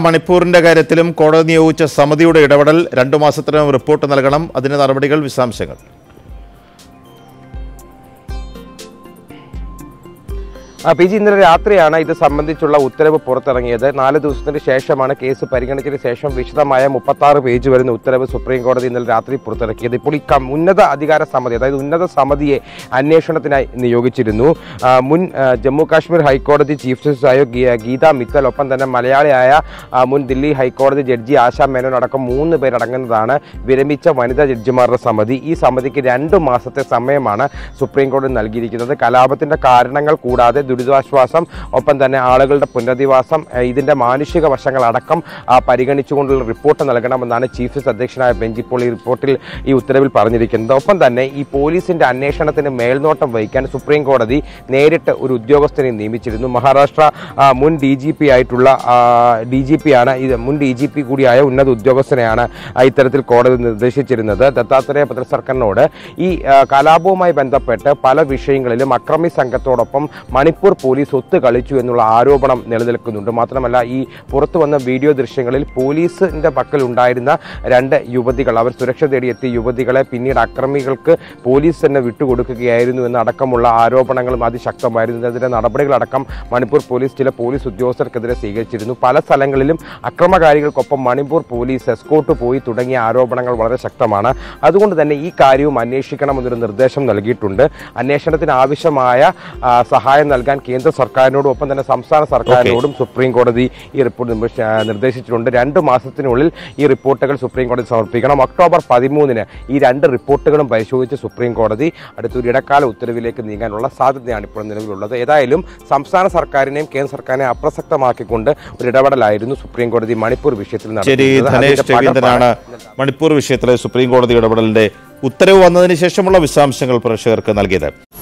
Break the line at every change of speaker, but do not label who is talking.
മണിപ്പൂരിന്റെ കാര്യത്തിലും കോടതി നിയോഗിച്ച സമിതിയുടെ ഇടപെടൽ രണ്ടു മാസത്തിനകം റിപ്പോർട്ട് നൽകണം അതിന് നടപടികൾ വിശദാംശങ്ങൾ
ആ, പി ജി ഇന്നലെ രാത്രിയാണ് ഇത് സംബന്ധിച്ചുള്ള ഉത്തരവ് പുറത്തിറങ്ങിയത് നാല് ദിവസത്തിന് ശേഷമാണ് കേസ് പരിഗണിച്ചതിന് ശേഷം വിശദമായ മുപ്പത്തി ആറ് പേജ് വരുന്ന ഉത്തരവ് സുപ്രീം കോടതി ഇന്നലെ രാത്രി പുറത്തിറക്കിയത് ഇപ്പോൾ ഈ കം- ഉന്നത അധികാര സമിതി അതായത് ഉന്നത സമിതിയെ അന്വേഷണത്തിനായി നിയോഗിച്ചിരുന്നു ആ, മുൻ ആ, ജമ്മു കാശ്മീർ ഹൈക്കോടതി ചീഫ് ജസ്റ്റിസായ ഗീ- ഗീത മിത്തൽ ഒപ്പം തന്നെ മലയാളിയായ ആ, മുൻ ദില്ലി ഹൈക്കോടതി ജഡ്ജി ആശാ മേനോൻ അടക്കം മൂന്ന് പേരടങ്ങുന്നതാണ് വിരമിച്ച വനിതാ ജഡ്ജിമാരുടെ സമിതി ഈ സമിതിക്ക് രണ്ട് മാസത്തെ സമയമാണ് സുപ്രീം കോടതി നൽകിയിരിക്കുന്നത് കലാപത്തിന്റെ കാരണങ്ങൾ കൂടാതെ ദുരിതാശ്വാസം ഒപ്പം തന്നെ ആളുകളുടെ പുനരധിവാസം ഏഹ് ഇതിന്റെ മാനുഷിക വശങ്ങളടക്കം ആ, പരിഗണിച്ചുകൊണ്ടുള്ള റിപ്പോർട്ട് നൽകണമെന്നാണ് ചീഫ് ജസ്റ്റിസ് അധ്യക്ഷനായ ബെഞ്ച് ഇപ്പോൾ ഈ റിപ്പോർട്ടിൽ ഈ ഉത്തരവിൽ പറഞ്ഞിരിക്കുന്നത് ഒപ്പം തന്നെ ഈ പോലീസിന്റെ അന്വേഷണത്തിന് മേൽനോട്ടം വഹിക്കാൻ സുപ്രീം കോടതി നേരിട്ട് ഒരു ഉദ്യോഗസ്ഥനെ നിയമിച്ചിരുന്നു മഹാരാഷ്ട്ര ആ, മുൻ ഡി ജി പി ആയിട്ടുള്ള ഡി ജി പി ആണ് ഇത് മുൻ ഡി ജി പി കൂടിയായ ഉന്നത ഉദ്യോഗസ്ഥനെയാണ് ആ, ഇത്തരത്തിൽ കോടതി നിർദ്ദേശിച്ചിരുന്നത് ദത്താത്രേയ പത്ര സർക്കാരിനോട് ഈ ആ, കലാപവുമായി ബന്ധപ്പെട്ട് പല വിഷയങ്ങളിലും അക്രമി സംഘത്തോടൊപ്പം മണിപ്പൂർ പോലീസ് ഒത്തു കളിച്ചു എന്നുള്ള ആരോപണം നിലനിൽക്കുന്നുണ്ട് മാത്രമല്ല ഈ പുറത്തു വന്ന വീഡിയോ ദൃശ്യങ്ങളിൽ പോലീസിന്റെ പക്കൽ ഉണ്ടായിരുന്ന രണ്ട് യുവതികൾ അവർ സുരക്ഷ തേടിയെത്തിയ യുവതികളെ പിന്നീട് അക്രമികൾക്ക് പോലീസ് തന്നെ വിട്ടുകൊടുക്കുകയായിരുന്നു എന്നടക്കമുള്ള ആരോപണങ്ങളും അതിശക്തമായിരുന്നു ഇതിനെതിരെ നടപടികളടക്കം മണിപ്പൂർ പോലീസ് ചില പോലീസ് ഉദ്യോഗസ്ഥർക്കെതിരെ സ്വീകരിച്ചിരുന്നു പല സ്ഥലങ്ങളിലും അക്രമകാരികൾക്കൊപ്പം മണിപ്പൂർ പോലീസ് എസ്കോട്ട് പോയി തുടങ്ങിയ ആരോപണങ്ങൾ വളരെ ശക്തമാണ് അതുകൊണ്ട് തന്നെ ഈ കാര്യവും അന്വേഷിക്കണമെന്നൊരു നിർദ്ദേശം നൽകിയിട്ടുണ്ട് അന്വേഷണത്തിന് ആവശ്യമായ ആ, സഹായം നൽകാൻ കേന്ദ്ര സർക്കാരിനോടും ഒപ്പം തന്നെ സംസ്ഥാന സർക്കാരിനോടും സുപ്രീം കോടതി ഈ റിപ്പോർട്ട് നിർദ്ദേശ- ആ, നിർദ്ദേശിച്ചിട്ടുണ്ട് രണ്ട് മാസത്തിനുള്ളിൽ ഈ റിപ്പോർട്ടുകൾ സുപ്രീം കോടതി സമർപ്പിക്കണം ഒക്ടോബർ പതിമൂന്നിന് ഈ രണ്ട് റിപ്പോർട്ടുകളും പരിശോധിച്ച് സുപ്രീം കോടതി അടുത്തൊരു ഇടക്കാല ഉത്തരവിലേക്ക് നീങ്ങാനുള്ള സാധ്യതയാണ് ഇപ്പോൾ നിലവിലുള്ളത് ഏതായാലും സംസ്ഥാന സർക്കാരിനെയും കേന്ദ്ര സർക്കാരിനെ അപ്രസക്തമാക്കിക്കൊണ്ട് ഒരു ഇടപെടലായിരുന്നു സുപ്രീം കോടതി മണിപ്പൂർ വിഷയത്തിൽ
ശരി
നടത്തിയത്.
ധനേഷ്
അതിന്റെ
രവീന്ദ്രനാണ് മണിപ്പൂർ വിഷയത്തിലെ സുപ്രീം കോടതി ഇടപെടലിന്റെ ഉത്തരവ് വന്നതിന് ശേഷമുള്ള വിശദാംശങ്ങൾ പ്രേക്ഷകർക്ക് നൽകിയത്